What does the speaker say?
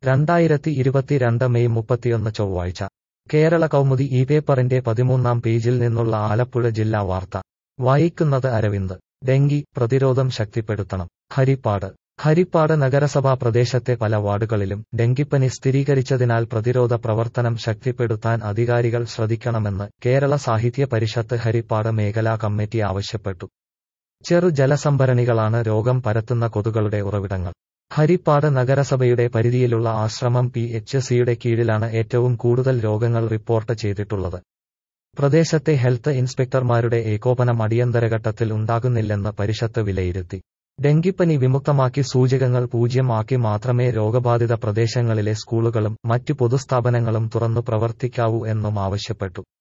രണ്ടായിരത്തി ഇരുപത്തിരണ്ട് മെയ് മുപ്പത്തിയൊന്ന് ചൊവ്വാഴ്ച കേരള കൗമുദി ഈ പേപ്പറിന്റെ പതിമൂന്നാം പേജിൽ നിന്നുള്ള ആലപ്പുഴ ജില്ലാ വാർത്ത വായിക്കുന്നത് അരവിന്ദ് ഡെങ്കി പ്രതിരോധം ശക്തിപ്പെടുത്തണം ഹരിപ്പാട് ഹരിപ്പാട് നഗരസഭാ പ്രദേശത്തെ പല വാർഡുകളിലും ഡെങ്കിപ്പനി സ്ഥിരീകരിച്ചതിനാൽ പ്രതിരോധ പ്രവർത്തനം ശക്തിപ്പെടുത്താൻ അധികാരികൾ ശ്രദ്ധിക്കണമെന്ന് കേരള സാഹിത്യ പരിഷത്ത് ഹരിപ്പാട് മേഖലാ കമ്മിറ്റി ആവശ്യപ്പെട്ടു ചെറു ജലസംഭരണികളാണ് രോഗം പരത്തുന്ന കൊതുകളുടെ ഉറവിടങ്ങൾ ഹരിപ്പാട് നഗരസഭയുടെ പരിധിയിലുള്ള ആശ്രമം പി എച്ച് സിയുടെ കീഴിലാണ് ഏറ്റവും കൂടുതൽ രോഗങ്ങൾ റിപ്പോർട്ട് ചെയ്തിട്ടുള്ളത് പ്രദേശത്തെ ഹെൽത്ത് ഇൻസ്പെക്ടർമാരുടെ ഏകോപനം അടിയന്തരഘട്ടത്തിൽ ഉണ്ടാകുന്നില്ലെന്ന് പരിഷത്ത് വിലയിരുത്തി ഡെങ്കിപ്പനി വിമുക്തമാക്കി സൂചകങ്ങൾ പൂജ്യം ആക്കി മാത്രമേ രോഗബാധിത പ്രദേശങ്ങളിലെ സ്കൂളുകളും മറ്റു പൊതുസ്ഥാപനങ്ങളും തുറന്നു പ്രവർത്തിക്കാവൂ എന്നും ആവശ്യപ്പെട്ടു